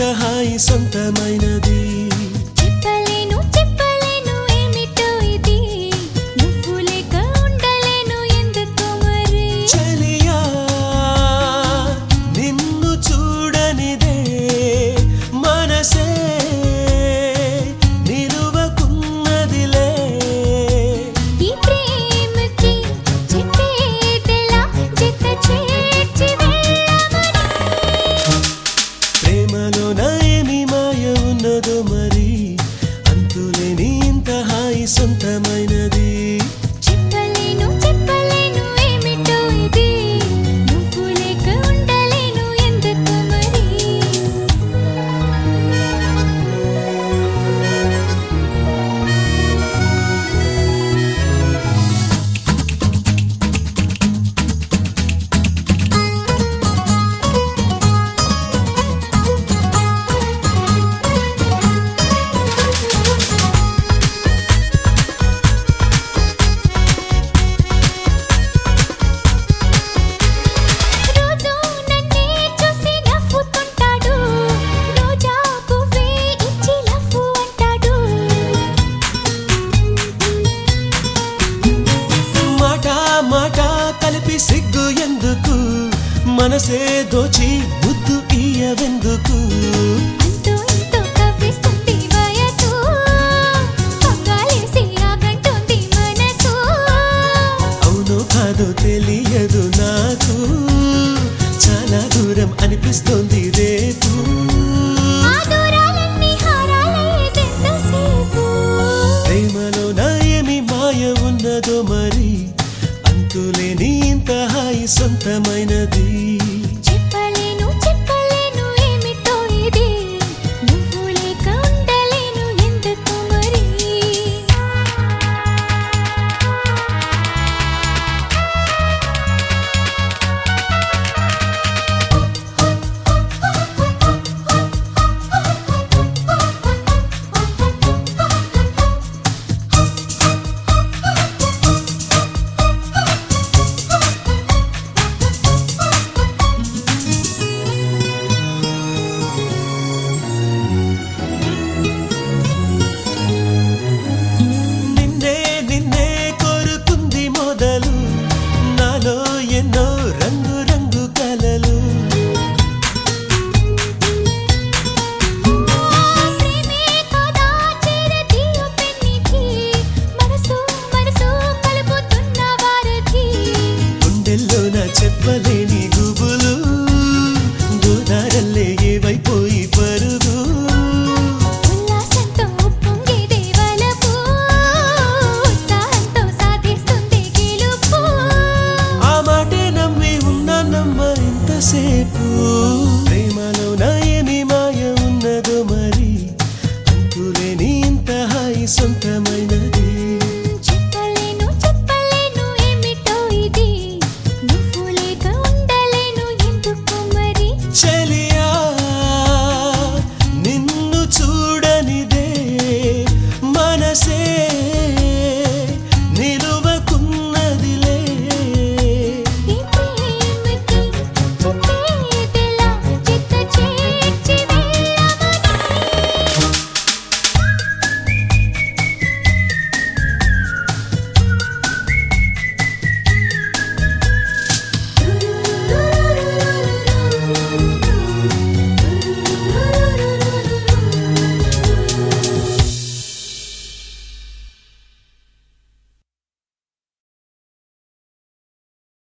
హాయి సొంతమైనది చెప్పలేను చెప్పలేను ఏమిటో ఇది నువ్వు లేక ఉండలేను ఎందుకు మరి చలియా నిన్ను చూడనిదే మనసే నిలువకున్నదిలే ఈ ప్రేమకి చెప్పేదెలా జత చేర్చి వెళ్ళమని ప్రేమలోన ఏమి మాయ ఉన్నదో మరి అంతులేని ఇంత హాయి సొంతమైనది చెప్పలేను చెప్పలేను ఏమిటో ఇది నువ్వు లేక ఉండలేను ఎందుకు మరి రోజు నన్నే చూసి నవ్వుతుంటాడు రోజా పువ్వే ఇచ్చి లవ్వు అంటాడు మాట మాట కలిపి సిగ్గు ఎందుకు మనసే దోచి ముద్దు ఇయ్యవెందుకు